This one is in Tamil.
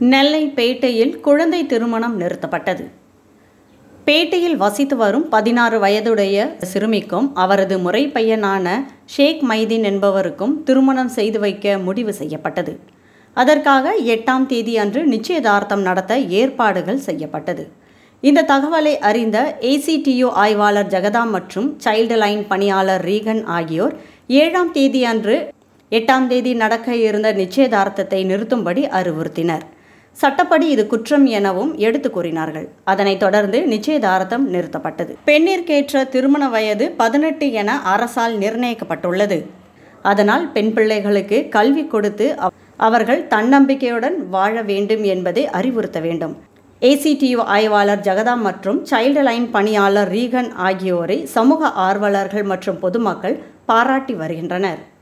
நெல்லை பேட்டையில் குழந்தை திருமணம் நிறுத்தப்பட்டது பேட்டையில் வசித்து வரும் பதினாறு வயதுடைய சிறுமிக்கும் அவரது முறை பையனான ஷேக் மைதீன் என்பவருக்கும் திருமணம் செய்து வைக்க முடிவு செய்யப்பட்டது அதற்காக எட்டாம் தேதி அன்று நிச்சயதார்த்தம் நடத்த ஏற்பாடுகள் செய்யப்பட்டது இந்த தகவலை அறிந்த ஏசிடியு ஆய்வாளர் ஜெகதா மற்றும் சைல்டு லைன் பணியாளர் ரீகன் ஆகியோர் ஏழாம் தேதி அன்று எட்டாம் தேதி நடக்க இருந்த நிச்சயதார்த்தத்தை நிறுத்தும்படி அறிவுறுத்தினர் சட்டப்படி இது குற்றம் எனவும் எடுத்து கூறினார்கள் அதனைத் தொடர்ந்து நிச்சயதார்த்தம் நிறுத்தப்பட்டது பெண்ணிற்கேற்ற திருமண வயது பதினெட்டு என அரசால் நிர்ணயிக்கப்பட்டுள்ளது அதனால் பெண் பிள்ளைகளுக்கு கல்வி கொடுத்து அவ- அவர்கள் தன்னம்பிக்கையுடன் வாழ வேண்டும் என்பதை அறிவுறுத்த வேண்டும் ஏசிடியு ஆய்வாளர் ஜெகதா மற்றும் சைல்டு லைன் பணியாளர் ரீகன் ஆகியோரை சமூக ஆர்வலர்கள் மற்றும் பொதுமக்கள் பாராட்டி வருகின்றனர்